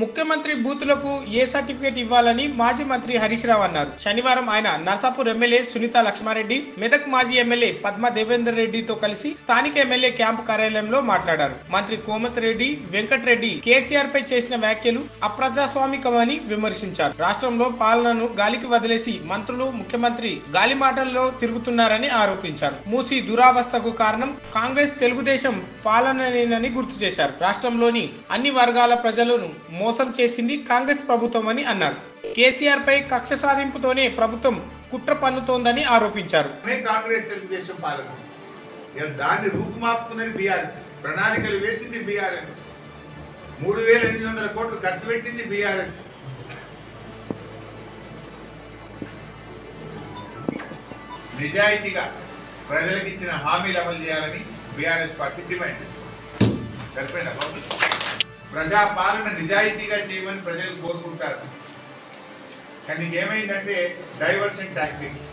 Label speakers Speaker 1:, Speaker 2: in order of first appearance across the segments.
Speaker 1: ముఖ్యమంత్రి బూతులకు ఏ సర్టిఫికేట్ ఇవ్వాలని మాజీ మంత్రి హరీష్ రావు అన్నారు శనివారం ఆయన నర్సాపూర్ ఎమ్మెల్యే సునీత లక్ష్మారెడ్డి మెదక్ మాజీ ఎమ్మెల్యే పద్మా దేవేందర్ రెడ్డితో కలిసి స్థానిక ఎమ్మెల్యే క్యాంపు కార్యాలయంలో మాట్లాడారు మంత్రి కోమత్ రెడ్డి వెంకటరెడ్డి కేసీఆర్ పై చేసిన వ్యాఖ్యలు అప్రజాస్వామికమని విమర్శించారు రాష్ట్రంలో పాలనను గాలికి వదిలేసి మంత్రులు ముఖ్యమంత్రి గాలి మాటల్లో తిరుగుతున్నారని ఆరోపించారు మూసి దురావస్థకు కారణం కాంగ్రెస్ తెలుగుదేశం పాలననేనని గుర్తు చేశారు రాష్ట్రంలోని అన్ని వర్గాల ప్రజలను మోసం చేసింది కాంగ్రెస్ ప్రభుత్వం అని అన్నారు కేసీఆర్ పై కక్ష సాధింపుతోనే ప్రభుత్వం కుట్ర పన్నుతోందని ఆరోపించారు
Speaker 2: మే కాంగ్రెస్ తెలుగుదేశం పాలన ఇక దాన్ని రూపుమాపుతున్నది బీఆర్ఎస్ ప్రణాళికలు వేసింది బీఆర్ఎస్ మూడు వేల ఎనిమిది వందల కోట్లు ఖర్చు పెట్టింది బీఆర్ఎస్ నిజాయితీగా ప్రజలకు ఇచ్చిన హామీలు అమలు చేయాలని బీఆర్ఎస్ పార్టీ డిమాండ్ చేస్తుంది సరిపోయిందా బాబు ప్రజా పాలన నిజాయితీగా చేయమని ప్రజలు కోరుకుంటారు కానీ ఏమైందంటే డైవర్షన్ టాక్టిక్స్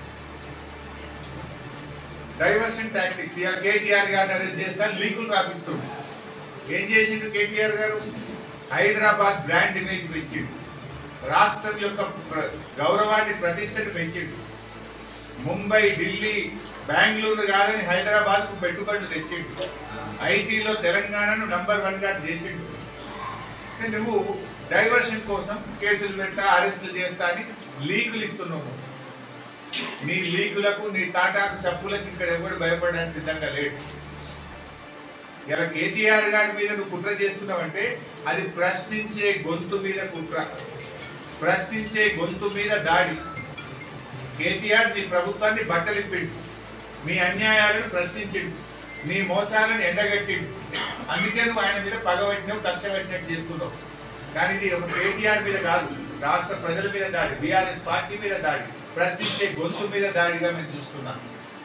Speaker 2: డైవర్షన్ టాక్టిక్స్ ఇవాళ కేటీఆర్ గారిని అరెస్ట్ చేస్తారు లీకులు రాపిస్తుంది ఏం చేసిండు కేటీఆర్ గారు హైదరాబాద్ బ్రాండ్ ఇమేజ్ పెంచిండు రాష్ట్రం యొక్క ప్ర- గౌరవాన్ని ప్రతిష్టను పెంచిండు ముంబై ఢిల్లీ బెంగళూరు కాదని హైదరాబాద్ కు పెట్టుబడులు తెచ్చిండు ఐటీలో తెలంగాణను నంబర్ వన్ గా చేసిండు అంటే నువ్వు డైవర్షన్ కోసం కేసులు పెట్టా అరెస్టులు చేస్తా అని లీకులు ఇస్తున్నావు నీ లీకులకు నీ తాటాకు చప్పులకు ఇక్కడ ఎవడు భయపడడానికి సిద్ధంగా లేడు ఇలా కేటీఆర్ గారి మీద నువ్వు కుట్ర చేస్తున్నావంటే అది ప్రశ్నించే గొంతు మీద కుట్ర ప్రశ్నించే గొంతు మీద దాడి కేటీఆర్ నీ ప్రభుత్వాన్ని బట్టలిప్పిండు మీ అన్యాయాలను ప్రశ్నించిండు నీ మోసాలను ఎండగట్టిండు అందుకే నువ్వు ఆయన మీద పగబట్టినావు కక్ష పెట్టినట్టు చేస్తున్నావు కానీ ఇది ఒక కేటీఆర్ మీద కాదు రాష్ట్ర ప్రజల మీద దాడి బీఆర్ఎస్ పార్టీ మీద దాడి ప్రశ్నించే గొంతు మీద దాడిగా మేము చూస్తున్నాం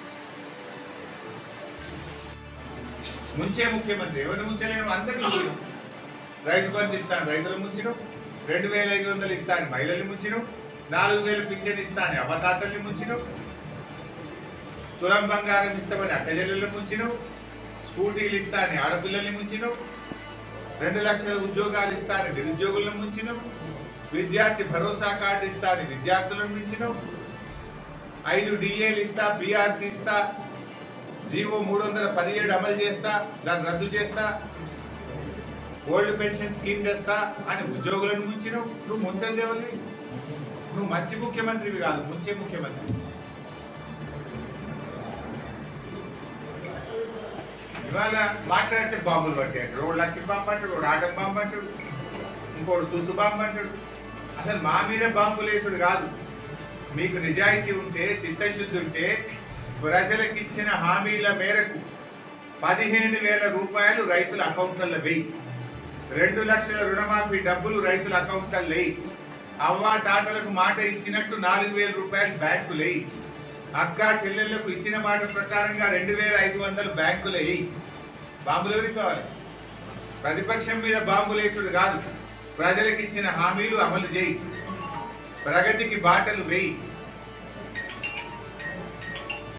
Speaker 2: ముంచే ముఖ్యమంత్రి ఎవరిని ముంచలేను అందరినీ ముంచినాం రైతు బంధు ఇస్తాను రైతులు ముంచినాం రెండు వేల ఐదు వందలు ఇస్తాను మహిళల్ని ముంచినాం నాలుగు వేల పింఛన్ ఇస్తాను అవతాతల్ని ముంచినాం తులం బంగారం ఇస్తామని అక్కజల్లని ముంచినావు స్కూటీలు ఇస్తాను ఆడపిల్లల్ని ముంచినావు రెండు లక్షల ఉద్యోగాలు ఇస్తాను నిరుద్యోగులను ముంచినావు విద్యార్థి భరోసా కార్డు ఇస్తాను విద్యార్థులను మించినావు ఐదు డిఏలు ఇస్తా బీఆర్సీ ఇస్తా జీవో మూడు వందల పదిహేడు అమలు చేస్తా దాన్ని రద్దు చేస్తా ఓల్డ్ పెన్షన్ స్కీమ్ చేస్తా అని ఉద్యోగులను ముంచినావు నువ్వు ముంచని దేవుని నువ్వు మంచి ముఖ్యమంత్రివి కాదు ముంచే ముఖ్యమంత్రి ఇవాళ మాట్లాడితే బాంబులు పట్టాడు రోడ్ లక్ష బాంబు అంటాడు రోడ్ ఆటం బాంబు అంటాడు ఇంకోడు తుసు బాంబు అంటాడు అసలు మా మీద బాంబులు వేసుడు కాదు మీకు నిజాయితీ ఉంటే చిత్తశుద్ధి ఉంటే ప్రజలకు ఇచ్చిన హామీల మేరకు పదిహేను వేల రూపాయలు రైతుల అకౌంట్లలో వెయ్యి రెండు లక్షల రుణమాఫీ డబ్బులు రైతుల అకౌంట్లలో వెయ్యి అవ్వా తాతలకు మాట ఇచ్చినట్టు నాలుగు వేల రూపాయలు బ్యాంకులు వెయ్యి అక్క చెల్లెళ్లకు ఇచ్చిన మాట ప్రకారంగా రెండు వేల ఐదు వందలు బ్యాంకులు వెయ్యి బాంబులు ఎవరికి కావాలి ప్రతిపక్షం మీద బాంబులు వేసుడు కాదు ప్రజలకు ఇచ్చిన హామీలు అమలు చేయి ప్రగతికి బాటలు వేయి